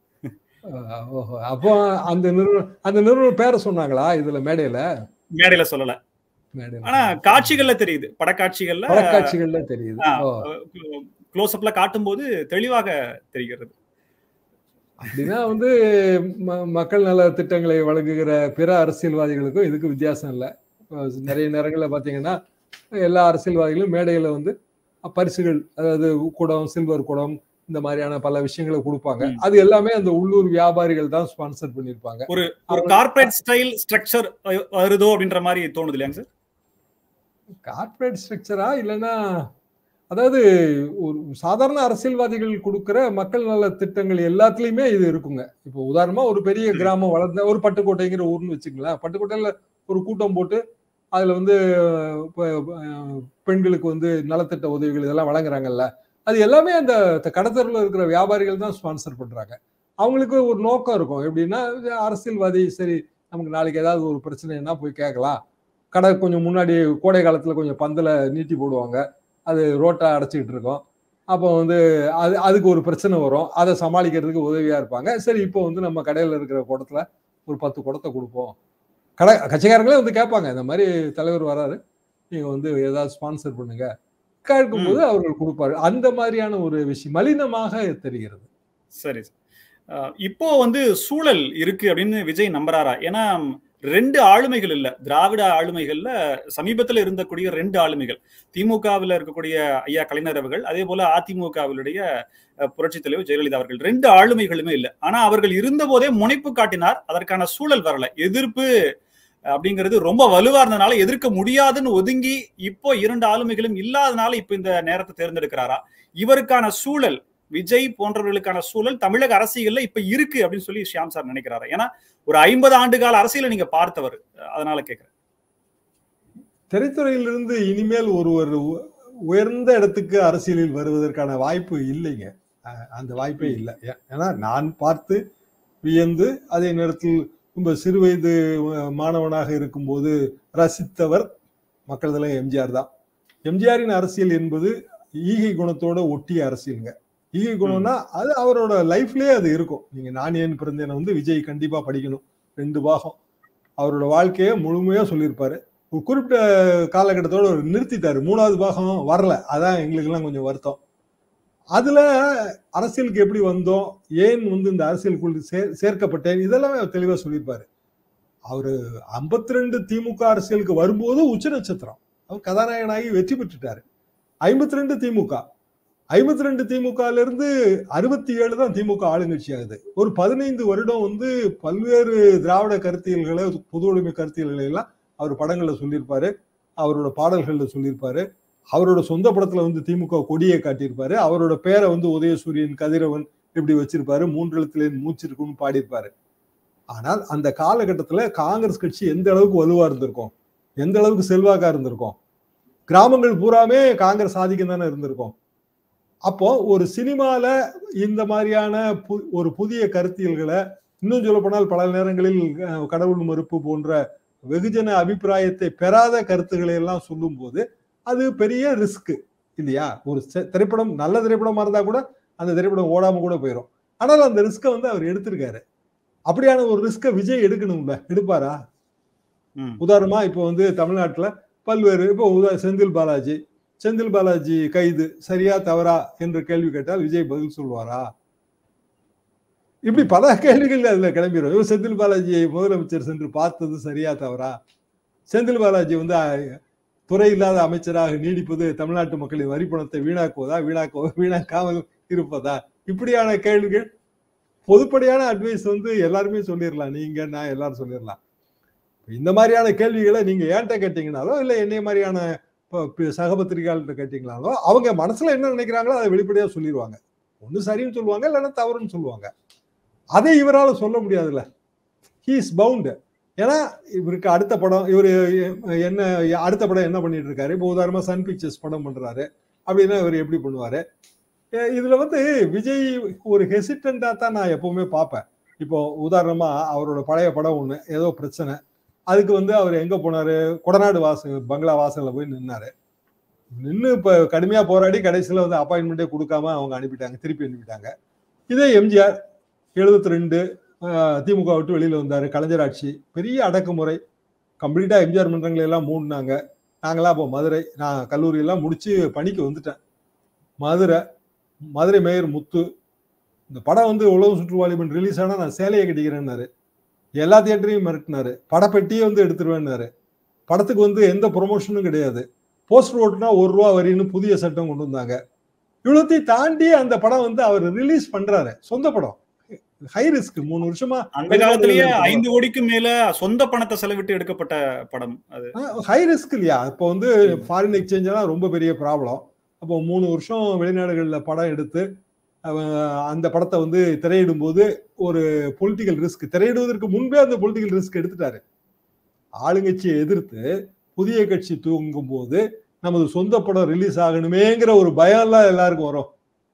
அஹ், ஓஹோ அப்போ அந்த நிறுவனம் அந்த நிறுவனம் பேரை சொன்னாங்களா இதுல மேடையில
மேடையில சொல்லல
மேடையில
ஆனா காட்சிகள்ல தெரியுது படக்காட்சிகள்ல
படக்காட்சிகள்ல தெரியுது
ஆ,
ஓ
க்ளோஸ் அப்ல காட்டும் போது தெளிவாக தெரிகிறது
அப்படின்னா வந்து ம- மக்கள் நல திட்டங்களை வழங்குகிற பிற அரசியல்வாதிகளுக்கும் இதுக்கு வித்தியாசம் இல்லை நிறைய நேரங்களில் பார்த்தீங்கன்னா எல்லா அரசியல்வாதிகளும் மேடையில் வந்து பரிசுகள் அதாவது குடம் சில்வர் குடம் இந்த மாதிரியான பல விஷயங்களை கொடுப்பாங்க
ம்.
அது எல்லாமே அந்த உள்ளூர் வியாபாரிகள் தான் ஸ்பான்சர் பண்ணியிருப்பாங்க
ஒரு ஒரு
அவங்க-
கார்ப்பரேட் ஸ்டைல் ஸ்ட்ரக்சர் வருதோ அப்படின்ற மாதிரி தோணுது இல்லையாங்க சார்
கார்ப்பரேட் ஸ்ட்ரக்சரா இல்லைன்னா அதாவது ஒரு சாதாரண அரசியல்வாதிகள் கொடுக்கிற மக்கள் நல திட்டங்கள் எல்லாத்துலயுமே இது இருக்குங்க இப்போ உதாரணமா ஒரு பெரிய
சரி.
கிராமம் வளர்ந்த ஒரு பட்டுக்கோட்டைங்கிற ஊர்னு வச்சுங்களேன் பட்டுக்கோட்டையில ஒரு கூட்டம் போட்டு அதுல வந்து இப்ப, அஹ், பெண்களுக்கு வந்து நலத்திட்ட உதவிகள் இதெல்லாம் வழங்குறாங்கல்ல அது எல்லாமே அந்த கடத்தரில் இருக்கிற வியாபாரிகள் தான் ஸ்பான்சர் பண்றாங்க அவங்களுக்கு ஒரு நோக்கம் இருக்கும் எப்படின்னா இது அரசியல்வாதி சரி நமக்கு நாளைக்கு ஏதாவது ஒரு பிரச்சனைன்னா போய் கேட்கலாம் கடை கொஞ்சம் முன்னாடி கோடை காலத்துல கொஞ்சம் பந்தல நீட்டி போடுவாங்க அது ரோட்டை அடைச்சிக்கிட்டு இருக்கோம் அப்போ வந்து அது அதுக்கு ஒரு பிரச்சனை வரும் அதை சமாளிக்கிறதுக்கு உதவியா இருப்பாங்க சரி இப்போ வந்து நம்ம கடையில் இருக்கிற குடத்துல ஒரு பத்து குடத்தை கொடுப்போம் கடை கட்சிக்காரங்களே வந்து கேட்பாங்க இந்த மாதிரி தலைவர் வராரு நீங்க வந்து ஏதாவது ஸ்பான்சர் பண்ணுங்க கேட்கும்போது அவர்கள் கொடுப்பாரு அந்த மாதிரியான ஒரு விஷயம் மலினமாக தெரிகிறது
சரி அஹ் இப்போ வந்து சூழல் இருக்கு அப்படின்னு விஜய் நம்புறாரா ஏன்னா ரெண்டு ஆளுமைகள் இல்ல திராவிட ஆளுமைகள்ல சமீபத்துல இருந்தக்கூடிய ரெண்டு ஆளுமைகள் திமுகவில் இருக்கக்கூடிய ஐயா கலைஞர் அவர்கள் அதே போல அதிமுகவிலுடைய புரட்சி தலைவர் ஜெயலலிதா அவர்கள் ரெண்டு ஆளுமைகளுமே இல்லை ஆனா அவர்கள் இருந்த போதே முனைப்பு காட்டினார் அதற்கான சூழல் வரல எதிர்ப்பு அப்படிங்கிறது ரொம்ப வலுவா இருந்தனால எதிர்க்க முடியாதுன்னு ஒதுங்கி இப்போ இரண்டு ஆளுமைகளும் இல்லாதனால இப்ப இந்த நேரத்தை தேர்ந்தெடுக்கிறாரா இவருக்கான சூழல் விஜய் போன்றவர்களுக்கான சூழல் தமிழக அரசியல்ல இப்ப இருக்கு அப்படின்னு சொல்லி ஷியாம் சார் நினைக்கிறாரு ஏன்னா ஒரு ஐம்பது ஆண்டு கால அரசியலை நீங்க பார்த்தவர் அதனால கேக்குறேன்
திரைத்துறையிலிருந்து இனிமேல் ஒருவர் உ- உயர்ந்த இடத்துக்கு அரசியலில் வருவதற்கான வாய்ப்பு இல்லைங்க அஹ் அந்த வாய்ப்பே இல்லை ஏ- ஏன்னா நான் பார்த்து வியந்து அதே நேரத்தில் ரொம்ப சிறு வயது அஹ், மாணவனாக இருக்கும்போது ரசித்தவர் மக்கள் தலைவர் எம்ஜிஆர் தான் எம்ஜிஆரின் அரசியல் என்பது ஈகை குணத்தோட ஒட்டிய அரசியலுங்க ஈகை குணம்னா அது அவரோட லைஃப்லயே அது இருக்கும் நீங்க நான் ஏன் பிறந்தேன் வந்து விஜய் கண்டிப்பா படிக்கணும் ரெண்டு பாகம் அவரோட வாழ்க்கையை முழுமையா சொல்லியிருப்பாரு ஒரு குறிப்பிட்ட காலகட்டத்தோட ஒரு நிறுத்திட்டாரு மூணாவது பாகம் வரல அதான் எங்களுக்கெல்லாம் கொஞ்சம் வருத்தம் அதுல அரசியலுக்கு எப்படி வந்தோம் ஏன் வந்து இந்த அரசியலுக்குள் சே- சேர்க்கப்பட்டேன் இதெல்லாமே அவர் தெளிவா சொல்லியிருப்பாரு அவரு 52 ரெண்டு திமுக அரசியலுக்கு வரும்போது உச்ச நட்சத்திரம் அவர் கதாநாயகனாகி வெற்றி பெற்றுட்டாரு 52 ரெண்டு திமுக 52 ரெண்டு திமுகல இருந்து அறுபத்தி ஏழு தான் திமுக ஆளுங்கட்சி ஆகுது ஒரு பதினைந்து வருடம் வந்து பல்வேறு திராவிட கருத்தியல்களை பொது உடைமை கருத்தியல்களை எல்லாம் அவர் படங்கள்ல சொல்லியிருப்பாரு அவரோட பாடல்கள்ல சொல்லியிருப்பாரு அவரோட சொந்த படத்துல வந்து திமுக கொடியை காட்டியிருப்பாரு அவரோட பேரை வந்து உதயசூரியன் கதிரவன் இப்படி வச்சிருப்பாரு மூன்றெழுத்துல மூச்சு இருக்குன்னு பாடியிருப்பாரு ஆனால் அந்த காலகட்டத்துல காங்கிரஸ் கட்சி எந்த அளவுக்கு வலுவா இருந்திருக்கும் எந்த அளவுக்கு செல்வாக்கா இருந்திருக்கும் கிராமங்கள் பூராமே காங்கிரஸ் ஆதிக்கம் தானே இருந்திருக்கும் அப்போ ஒரு சினிமால இந்த மாதிரியான பு- ஒரு புதிய கருத்தியல்களை இன்னும் சொல்ல போனால் பல நேரங்களில் அஹ், கடவுள் மறுப்பு போன்ற வெகுஜன அபிப்பிராயத்தை பெறாத கருத்துக்களை எல்லாம் சொல்லும்போது அது பெரிய ரிஸ்க் இல்லையா ஒரு செ- திரைப்படம் நல்ல திரைப்படமா இருந்தா கூட அந்த திரைப்படம் ஓடாம கூட போயிடும் ஆனால் அந்த ரிஸ்கை வந்து அவர் எடுத்திருக்காரு அப்படியான ஒரு ரிஸ்கை விஜய் எடுக்கணும்ல எடுப்பாரா
ம்.
உதாரணமா இப்போ வந்து தமிழ்நாட்டுல பல்வேறு இப்போ உதா செந்தில் பாலாஜி செந்தில் பாலாஜி கைது சரியா தவறா என்று கேள்வி கேட்டால் விஜய் பதில் சொல்வாரா இப்படி பல கேள்விகள் அதுல கிளம்பிடும் இவர் செந்தில் பாலாஜியை முதலமைச்சர் சென்று பார்த்தது சரியா தவறா செந்தில் பாலாஜி வந்து அஹ், துறை இல்லாத அமைச்சராக நீடிப்பது தமிழ்நாட்டு மக்களின் வரி பணத்தை வீணாக்குவதா வீணாக்குவ வீணாக்காமல் இருப்பதா இப்படியான கேள்விகள் பொதுப்படையான அட்வைஸ் வந்து எல்லாருமே சொல்லிடலாம் நீங்க நான் எல்லாரும் சொல்லிடலாம் இந்த மாதிரியான கேள்விகளை நீங்க ஏன்ட்ட கேட்டீங்கனாலோ இல்ல என்னைய மாதிரியான ப- ப- சக பத்திரிகையாளர்கிட்ட கேட்டீங்கனாலோ அவங்க மனசுல என்ன நினைக்கிறாங்களோ அதை வெளிப்படையா சொல்லிடுவாங்க ஒண்ணு சரின்னு சொல்லுவாங்க இல்லைன்னா தவறுன்னு சொல்லுவாங்க அதை இவரால சொல்ல முடியாதுல்ல ஹீ இஸ் பவுண்ட் ஏன்னா இவருக்கு அடுத்த படம் இவர் என்ன அடுத்த படம் என்ன பண்ணிட்டு இருக்காரு இப்போ உதாரணமா சன் பிக்சர்ஸ் படம் பண்றாரு அப்படின்னா இவர் எப்படி பண்ணுவாரு எ- இதுல வந்து விஜய் ஒரு ஹெசிடண்டா தான் நான் எப்பவுமே பார்ப்பேன் இப்போ உதாரணமா அவரோட பழைய படம் ஒண்ணு ஏதோ பிரச்சனை அதுக்கு வந்து அவர் எங்க போனாரு கொடநாடு வாசல் பங்களா வாசல்ல போய் நின்னாரு நின்று இப்ப கடுமையா போராடி கடைசியில வந்து அப்பாயின்மெண்ட்டே கொடுக்காம அவங்க அனுப்பிட்டாங்க திருப்பி அனுப்பிட்டாங்க இதே எம்ஜிஆர் எழுபத்தி ரெண்டு திமுக விட்டு வெளியில வந்தாரு கலைஞர் ஆட்சி பெரிய அடக்குமுறை கம்ப்ளீட்டா எம்ஜிஆர் மன்றங்களை எல்லாம் மூடினாங்க நாங்களாம் அப்போ மதுரை நான் கல்லூரி எல்லாம் முடிச்சு பணிக்கு வந்துட்டேன் மதுரை மதுரை மேயர் முத்து இந்த படம் வந்து உலக சுற்றுவாலிபன் ரிலீஸ் ஆனா நான் சேலையை கட்டிக்கிறேன்னாரு எல்லா தியேட்டரையும் மிரட்டினாரு படப்பெட்டியே வந்து எடுத்துருவேன்னாரு படத்துக்கு வந்து எந்த ப்ரொமோஷனும் கிடையாது போஸ்டர் ஓட்டுனா ஒரு ரூபா வரின்னு புதிய சட்டம் கொண்டு வந்தாங்க இவ்வளோத்தையும் தாண்டி அந்த படம் வந்து அவர் ரிலீஸ் பண்றாரு சொந்த படம் ஹை ரிஸ்க் மூணு வருஷமா
அந்த காலத்திலேயே ஐந்து கோடிக்கு மேல சொந்த பணத்தை செலவிட்டு எடுக்கப்பட்ட படம் அது
ஹை ரிஸ்க் இல்லையா இப்போ வந்து ஃபாரின் எக்ஸ்சேஞ்ச் எல்லாம் ரொம்ப பெரிய ப்ராப்ளம் அப்போ மூணு வருஷம் வெளிநாடுகளில் படம் எடுத்து அவன் அந்த படத்தை வந்து திரையிடும் போது ஒரு பொலிட்டிக்கல் ரிஸ்க் திரையிடுவதற்கு முன்பே அந்த பொலிட்டிக்கல் ரிஸ்க் எடுத்துட்டாரு ஆளுங்கட்சியை எதிர்த்து புதிய கட்சி தூங்கும் போது நமது சொந்த படம் ரிலீஸ் ஆகணுமேங்கிற ஒரு பயம் எல்லாம் எல்லாருக்கும் வரும்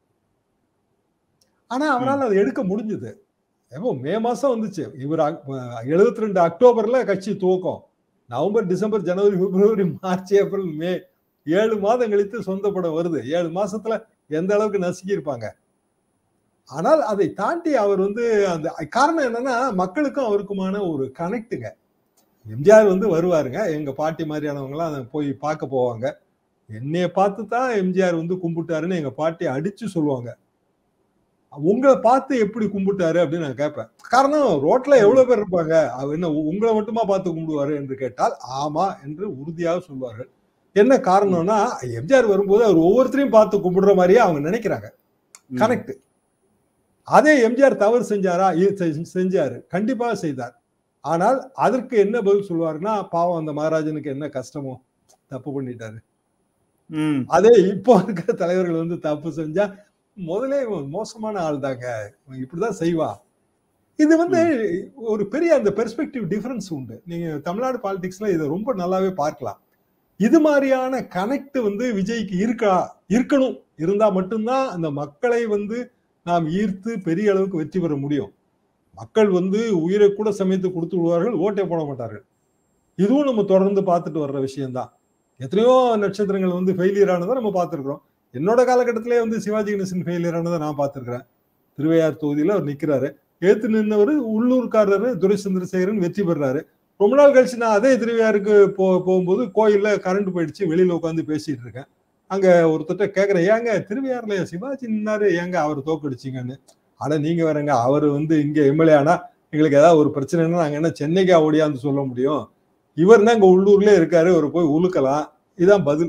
ஆனா அவரால் அதை எடுக்க முடிஞ்சது ஏப்போ மே மாசம் வந்துச்சு இவர் எழுபத்தி ரெண்டு அக்டோபர்ல கட்சி துவக்கம் நவம்பர் டிசம்பர் ஜனவரி பிப்ரவரி மார்ச் ஏப்ரல் மே ஏழு மாதம் கழித்து சொந்த படம் வருது ஏழு மாசத்துல எந்த அளவுக்கு நசுக்கி இருப்பாங்க ஆனால் அதை தாண்டி அவர் வந்து அந்த காரணம் என்னன்னா மக்களுக்கும் அவருக்குமான ஒரு கனெக்டுங்க எம்ஜிஆர் வந்து வருவாருங்க எங்க பாட்டி மாதிரியானவங்களாம் அதை போய் பார்க்க போவாங்க என்னைய பார்த்து தான் எம்ஜிஆர் வந்து கும்பிட்டாருன்னு எங்க பாட்டி அடிச்சு சொல்லுவாங்க உங்களை பார்த்து எப்படி கும்பிட்டாரு அப்படின்னு நான் கேட்பேன் காரணம் ரோட்ல எவ்வளவு பேர் இருப்பாங்க அவர் என்ன உங்களை மட்டுமா பார்த்து கும்பிடுவாரு என்று கேட்டால் ஆமா என்று உறுதியாக சொல்வார்கள் என்ன காரணம்னா எம்ஜிஆர் வரும்போது அவர் ஒவ்வொருத்தரையும் பார்த்து கும்பிடுற மாதிரியே அவங்க நினைக்கிறாங்க கரெக்ட் அதே எம்ஜிஆர் தவறு செஞ்சாரா செஞ்சாரு கண்டிப்பாக செய்தார் ஆனால் அதற்கு என்ன பதில் சொல்லுவாருன்னா பாவம் அந்த மகாராஜனுக்கு என்ன கஷ்டமோ தப்பு பண்ணிட்டாரு அதே இப்போ இருக்கிற தலைவர்கள் வந்து தப்பு செஞ்சா முதலே இவன் மோசமான ஆள் தாங்க இவன் இப்படிதான் செய்வான் இது வந்து ஒரு பெரிய அந்த பெர்ஸ்பெக்டிவ் டிஃபரன்ஸ் உண்டு நீங்க தமிழ்நாடு பாலிடிக்ஸ்ல இதை ரொம்ப நல்லாவே பார்க்கலாம் இது மாதிரியான கனெக்ட் வந்து விஜய்க்கு இருக்கா இருக்கணும் இருந்தா மட்டும்தான் அந்த மக்களை வந்து நாம் ஈர்த்து பெரிய அளவுக்கு வெற்றி பெற முடியும் மக்கள் வந்து உயிரை கூட சமைத்து கொடுத்து விடுவார்கள் ஓட்டே போட மாட்டார்கள் இதுவும் நம்ம தொடர்ந்து பார்த்துட்டு வர்ற விஷயம்தான் எத்தனையோ நட்சத்திரங்கள் வந்து ஃபெயிலியர் ஆனதை நம்ம பார்த்துருக்குறோம் என்னோட காலகட்டத்திலே வந்து சிவாஜி கணேசன் ஃபெயிலியர் ஆனதை நான் பார்த்துருக்கிறேன் திருவையார் தொகுதியில் அவர் நிற்கிறாரு ஏத்து நின்றவர் உள்ளூர்காரர் துரை சந்திரசேகரன் வெற்றி பெறாரு ரொம்ப நாள் கழிச்சு நான் அதே திருவையாருக்கு போ போகும்போது கோயில்ல கரண்ட் போயிடுச்சு வெளியில உட்காந்து பேசிட்டு இருக்கேன் அங்க ஒருத்தட்ட கேக்குறேன் ஏங்க திருவையாறுல சிவாஜி நின்னாரு ஏங்க அவர் தோக்கடிச்சிங்கன்னு ஆனா நீங்க வேறங்க அவர் வந்து இங்க எம்எல்ஏ ஆனா எங்களுக்கு ஏதாவது ஒரு பிரச்சனைன்னா நாங்க என்ன சென்னைக்கா ஓடியாந்து சொல்ல முடியும் இவர் தான் இங்க உள்ளூர்லயே இருக்காரு அவர் போய் உழுக்கலாம் இதுதான் பதில்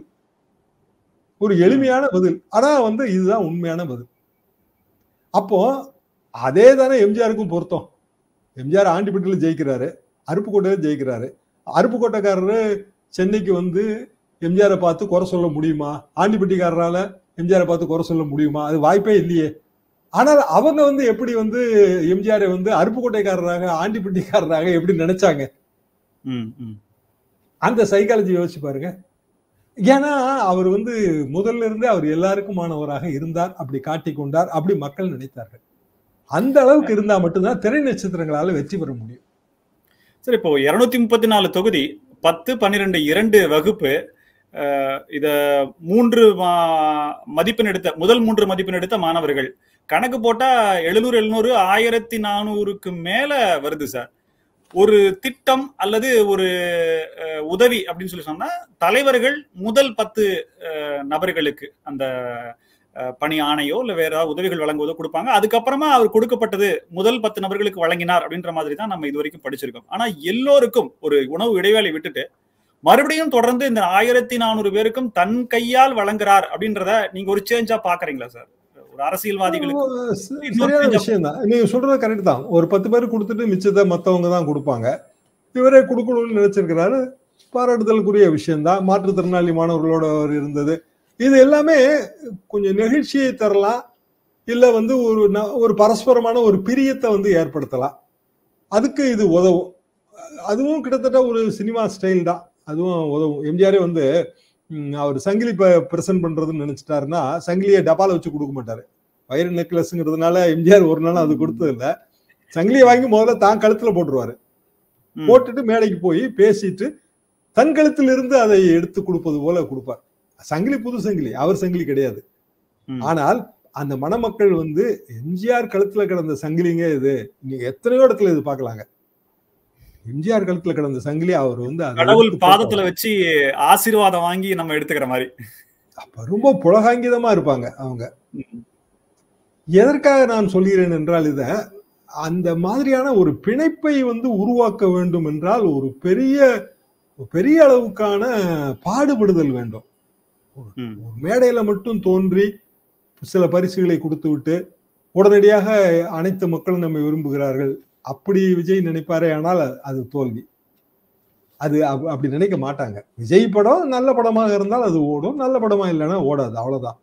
ஒரு எளிமையான பதில் ஆனா வந்து இதுதான் உண்மையான பதில் அப்போ அதே தானே எம்ஜிஆருக்கும் பொருத்தம் எம்ஜிஆர் ஆண்டிப்பட்டியில் ஜெயிக்கிறாரு அருப்புக்கோட்டையில் ஜெயிக்கிறாரு அருப்புக்கோட்டைக்காரரு சென்னைக்கு வந்து எம்ஜிஆரை பார்த்து குறை சொல்ல முடியுமா ஆண்டிப்பட்டிக்காரரால எம்ஜிஆரை பார்த்து குறை சொல்ல முடியுமா அது வாய்ப்பே இல்லையே ஆனால் அவங்க வந்து எப்படி வந்து எம்ஜிஆரை வந்து அருப்புக்கோட்டைக்காரராக ஆண்டிப்பட்டிக்காரராக எப்படி நினைச்சாங்க
ம், ம்.
அந்த சைக்காலஜி யோசிச்சு பாருங்க ஏன்னா அவர் வந்து முதல்ல இருந்தே அவர் எல்லாருக்குமானவராக இருந்தார் அப்படி காட்டிக் கொண்டார் அப்படி மக்கள் நினைத்தார்கள் அந்த அளவுக்கு இருந்தா மட்டும்தான் திரை நட்சத்திரங்களால வெற்றி பெற முடியும்
சரி இப்போ இருநூத்தி முப்பத்தி நாலு தொகுதி பத்து பன்னிரெண்டு இரண்டு வகுப்பு அஹ், இத மூன்று மா- மதிப்பெண் எடுத்த முதல் மூன்று மதிப்பெண் எடுத்த மாணவர்கள் கணக்கு போட்டா எழுநூறு எழுநூறு ஆயிரத்தி நானூறுக்கு மேல வருது சார் ஒரு திட்டம் அல்லது ஒரு அஹ், உதவி அப்படின்னு சொல்லி சொன்னா தலைவர்கள் முதல் பத்து அஹ், நபர்களுக்கு அந்த அஹ், பணி ஆணையோ இல்ல வேற ஏதாவது உதவிகள் வழங்குவதோ கொடுப்பாங்க அதுக்கப்புறமா அவர் கொடுக்கப்பட்டது முதல் பத்து நபர்களுக்கு வழங்கினார் அப்படின்ற மாதிரி தான் நம்ம இது வரைக்கும் படிச்சிருக்கோம் ஆனா எல்லோருக்கும் ஒரு உணவு இடைவேளை விட்டுட்டு மறுபடியும் தொடர்ந்து இந்த ஆயிரத்தி நானூறு பேருக்கும் தன் கையால் வழங்குறார் அப்படின்றத நீங்க ஒரு சேஞ்சா பாக்குறீங்களா சார் ஒரு அரசியல்வாதிகளுக்கு
ச- சரியான விஷயம் தான் நீங்க சொல்றது கரெக்ட் தான் ஒரு பத்து பேர் கொடுத்துட்டு மிச்சத்தை மத்தவங்க தான் கொடுப்பாங்க இவரே கொடுக்கணும்னு நினைச்சிருக்கிறாரு பாராட்டுதலுக்குரிய விஷயம்தான் மாற்றுத்திறனாளி மாணவர்களோட அவர் இருந்தது இது எல்லாமே கொஞ்சம் நெகிழ்ச்சியை தரலாம் இல்ல வந்து ஒரு ந- ஒரு பரஸ்பரமான ஒரு பிரியத்தை வந்து ஏற்படுத்தலாம் அதுக்கு இது உதவும் அதுவும் கிட்டத்தட்ட ஒரு சினிமா ஸ்டைல் தான் அதுவும் உதவும் எம்ஜிஆரே வந்து ம், அவர் சங்கிலி பிரசன்ட் பண்றதுன்னு நினைச்சிட்டாருன்னா சங்கிலியை டப்பால வச்சு கொடுக்க மாட்டாரு வைர நெக்லஸ்ங்கிறதுனால எம்ஜிஆர் ஒரு நாள் அது கொடுத்தது இல்ல சங்கிலியை வாங்கி முதல்ல தான் கழுத்துல போட்டுருவாரு
ம்,
போட்டுட்டு மேடைக்கு போய் பேசிட்டு தன் கழுத்திலிருந்து அதை எடுத்து கொடுப்பது போல கொடுப்பார் சங்கிலி புது சங்கிலி அவர் சங்கிலி கிடையாது
ம்.
ஆனால் அந்த மணமக்கள் வந்து எம்ஜிஆர் கழுத்துல கிடந்த சங்கிலிங்க இது நீங்க எத்தனையோ இடத்துல இது பார்க்கலாங்க எம்ஜிஆர் கழுத்துல கிடந்த சங்கிலி அவர் வந்து அதை
கடவுள்
எடுத்து
பாதத்துல வச்சு ஆசீர்வாதம் வாங்கி நம்ம எடுத்துக்கிற மாதிரி
அப்ப ரொம்ப புலகாங்கிதமா இருப்பாங்க அவங்க
ம்.
எதற்காக நான் சொல்கிறேன் என்றால் இத அந்த மாதிரியான ஒரு பிணைப்பை வந்து உருவாக்க வேண்டும் என்றால் ஒரு பெரிய பெரிய அளவுக்கான பாடுபடுதல் வேண்டும்
ம்.
ஒரு மேடையில மட்டும் தோன்றி சில பரிசுகளை கொடுத்து விட்டு உடனடியாக அனைத்து மக்களும் நம்மை விரும்புகிறார்கள் அப்படி விஜய் நினைப்பாரே ஆனால் அது தோல்வி அது அப்- அப்படி நினைக்க மாட்டாங்க விஜய் படம் நல்ல படமாக இருந்தால் அது ஓடும் நல்ல படமா இல்லைன்னா ஓடாது அவ்வளவுதான்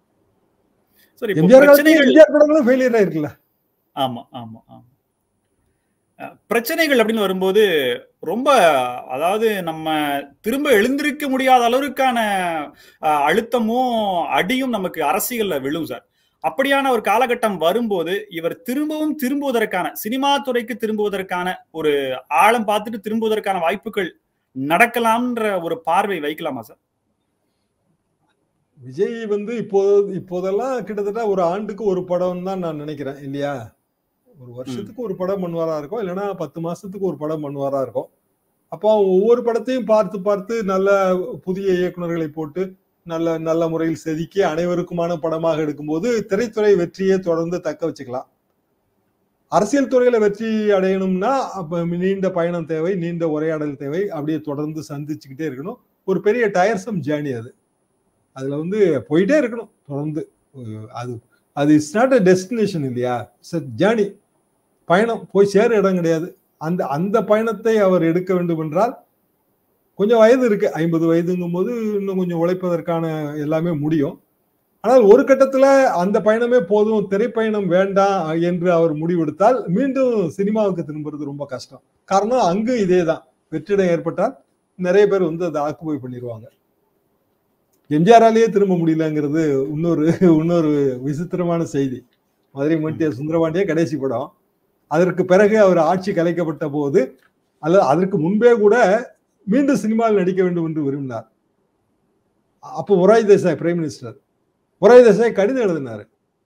சரி இப்போ
எம்ஜிஆர் காலத்துல
பிரச்சனைகள்
எம்ஜிஆர் படங்களும் ஃபெயிலியர் ஆயிருக்குல்ல
ஆமா ஆமா ஆமா அஹ், பிரச்சனைகள் அப்படின்னு வரும்போது ரொம்ப அதாவது நம்ம திரும்ப எழுந்திருக்க முடியாத அளவிற்கான அஹ், அழுத்தமும் அடியும் நமக்கு அரசியல்ல விழும் சார் அப்படியான ஒரு காலகட்டம் வரும்போது இவர் திரும்பவும் திரும்புவதற்கான சினிமா துறைக்கு திரும்புவதற்கான ஒரு ஆழம் பார்த்துட்டு திரும்புவதற்கான வாய்ப்புகள் நடக்கலாம்ன்ற ஒரு பார்வை வைக்கலாமா சார்
விஜய் வந்து இப்போ இப்போதெல்லாம் கிட்டத்தட்ட ஒரு ஆண்டுக்கு ஒரு படம் தான் நான் நினைக்கிறேன் இல்லையா ஒரு வருஷத்துக்கு ஒரு படம் பண்ணுவாரா இருக்கும் இல்லைன்னா பத்து மாசத்துக்கு ஒரு படம் பண்ணுவாரா இருக்கும் அப்போ ஒவ்வொரு படத்தையும் பார்த்து பார்த்து நல்ல புதிய இயக்குனர்களை போட்டு நல்ல நல்ல முறையில் செதுக்கி அனைவருக்குமான படமாக எடுக்கும்போது திரைத்துறை வெற்றியை தொடர்ந்து தக்க வச்சுக்கலாம் அரசியல் துறையில வெற்றி அடையணும்னா அப்ப நீண்ட பயணம் தேவை நீண்ட உரையாடல் தேவை அப்படியே தொடர்ந்து சந்திச்சுக்கிட்டே இருக்கணும் ஒரு பெரிய டயர்சம் ஜேர்னி அது அதுல வந்து போயிட்டே இருக்கணும் தொடர்ந்து அஹ் அது அது இட்ஸ் நாட் அ டெஸ்டினேஷன் இல்லையா இட்ஸ் ஜேர்னி பயணம் போய் சேர இடம் கிடையாது அந்த அந்த பயணத்தை அவர் எடுக்க வேண்டும் என்றால் கொஞ்சம் வயது இருக்கு ஐம்பது வயதுங்கும் போது இன்னும் கொஞ்சம் உழைப்பதற்கான எல்லாமே முடியும் ஆனால் ஒரு கட்டத்துல அந்த பயணமே போதும் திரைப்பயணம் வேண்டாம் என்று அவர் முடிவெடுத்தால் மீண்டும் சினிமாவுக்கு திரும்புறது ரொம்ப கஷ்டம் காரணம் அங்கு இதேதான் வெற்றிடம் ஏற்பட்டால் நிறைய பேர் வந்து அதை ஆக்குபை பண்ணிடுவாங்க எம்ஜிஆராலேயே திரும்ப முடியலங்கிறது இன்னொரு இன்னொரு விசித்திரமான செய்தி மதுரை மட்டிய சுந்தரபாண்டிய கடைசி படம் அதற்கு பிறகு அவர் ஆட்சி கலைக்கப்பட்ட போது அல்லது அதற்கு முன்பே கூட மீண்டும் சினிமாவில் நடிக்க வேண்டும் என்று விரும்பினார் அப்போ மொராய் தேசாய் பிரைம் மினிஸ்டர் மொராய் தேசாய் கடிதம் எழுதினாரு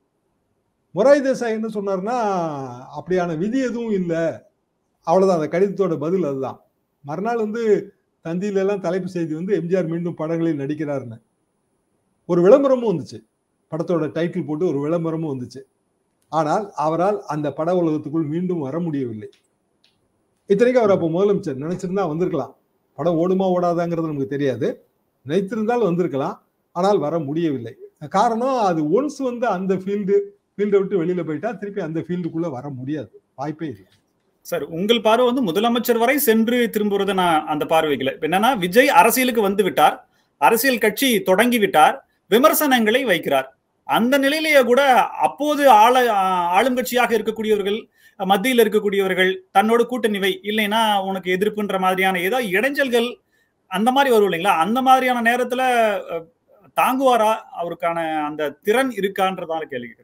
மொராய் தேசாய் என்ன சொன்னார்னா அப்படியான விதி எதுவும் இல்லை அவ்வளவுதான் அந்த கடிதத்தோட பதில் அதுதான் மறுநாள் வந்து தந்தியில எல்லாம் தலைப்பு செய்தி வந்து எம்ஜிஆர் மீண்டும் படங்களில் நடிக்கிறாருன்னு ஒரு விளம்பரமும் வந்துச்சு படத்தோட டைட்டில் போட்டு ஒரு விளம்பரமும் வந்துச்சு ஆனால் அவரால் அந்த பட உலகத்துக்குள் மீண்டும் வர முடியவில்லை இத்தனைக்கும் அவர் அப்போ முதலமைச்சர் நினைச்சிருந்தா வந்திருக்கலாம் படம் ஓடுமா ஓடாதாங்கிறது நமக்கு தெரியாது நினைத்திருந்தால் வந்திருக்கலாம் ஆனால் வர முடியவில்லை காரணம் அது ஒன்ஸ் வந்து அந்த ஃபீல்டு ஃபீல்டை விட்டு வெளியில போயிட்டா திருப்பி அந்த ஃபீல்டுக்குள்ள வர முடியாது வாய்ப்பே இல்லை
சார் உங்கள் பார்வை வந்து முதலமைச்சர் வரை சென்று திரும்புறதை நான் அந்த பார்வைக்கல என்னன்னா விஜய் அரசியலுக்கு வந்து விட்டார் அரசியல் கட்சி தொடங்கி விட்டார் விமர்சனங்களை வைக்கிறார் அந்த நிலையிலேயே கூட அப்போது ஆள ஆளுங்கட்சியாக இருக்கக்கூடியவர்கள் மத்தியில் இருக்கக்கூடியவர்கள் தன்னோட கூட்டணி வை இல்லைன்னா உனக்கு எதிர்ப்புன்ற மாதிரியான ஏதோ இடைஞ்சல்கள் அந்த மாதிரி வரும் இல்லைங்களா அந்த மாதிரியான நேரத்துல தாங்குவாரா அவருக்கான அந்த திறன் இருக்கான்றதால கேள்வி கேட்கிறேன்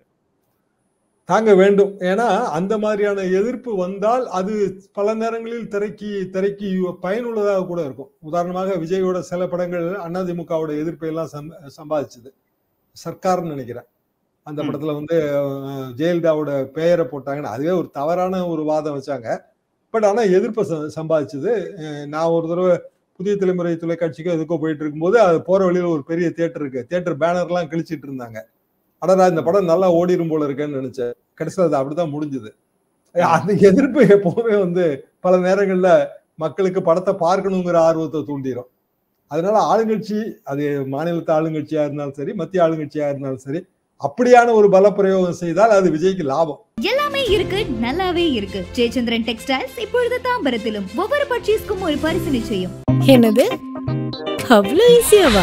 தாங்க வேண்டும் ஏன்னா அந்த மாதிரியான எதிர்ப்பு வந்தால் அது பல நேரங்களில் திரைக்கு திரைக்கு பயனுள்ளதாக கூட இருக்கும் உதாரணமாக விஜயோட சில படங்கள் அதிமுகவோட எதிர்ப்பை எல்லாம் சம்பாதிச்சது சர்க்கார்னு நினைக்கிறேன் அந்த படத்துல வந்து ஜெயலலிதாவோட பெயரை போட்டாங்கன்னு அதுவே ஒரு தவறான ஒரு வாதம் வச்சாங்க பட் ஆனா எதிர்ப்பை சம்பாதிச்சது நான் ஒரு தடவை புதிய தலைமுறை தொலைக்காட்சிக்கோ எதுக்கோ போயிட்டு இருக்கும்போது அது போற வழியில ஒரு பெரிய தேட்டர் இருக்கு தேட்டர் பேனர்லாம் கிழிச்சிட்டு இருந்தாங்க அடடா இந்த படம் நல்லா ஓடிடும் போல இருக்கேன்னு நினைச்சேன் கடைசியில் அது அப்படிதான் முடிஞ்சது அந்த எதிர்ப்பு எப்பவுமே வந்து பல நேரங்கள்ல மக்களுக்கு படத்தை பார்க்கணுங்கிற ஆர்வத்தை தூண்டிடும் அதனால ஆளுங்கட்சி அது மாநிலத்து ஆளுங்கட்சியா இருந்தாலும் சரி மத்திய ஆளுங்கட்சியா இருந்தாலும் சரி அப்படியான ஒரு பல பிரயோகம் செய்தால் அது விஜய்க்கு லாபம்
எல்லாமே இருக்கு நல்லாவே இருக்கு ஜெயச்சந்திரன் டெக்ஸ்டைல்ஸ் இப்பொழுது தாம்பரத்திலும் ஒவ்வொரு பர்ச்சேஸ்க்கும் ஒரு பரிசு நிச்சயம்
என்னது அவ்வளோ ஈஸியாவா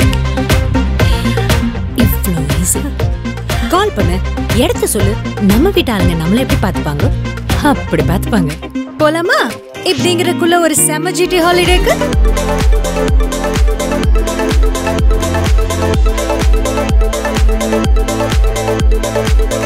இவ்வளோ ஈஸி கால் பண்ண இடத்த சொல்லு நம்ம வீட்டு ஆளுங்க நம்மள எப்படி பார்த்துப்பாங்க அப்படி பார்த்துப்பாங்க போலாமா இப்படிங்கிறக்குள்ள ஒரு செம ஜிடி ஹாலிடேக்கு
Thank you.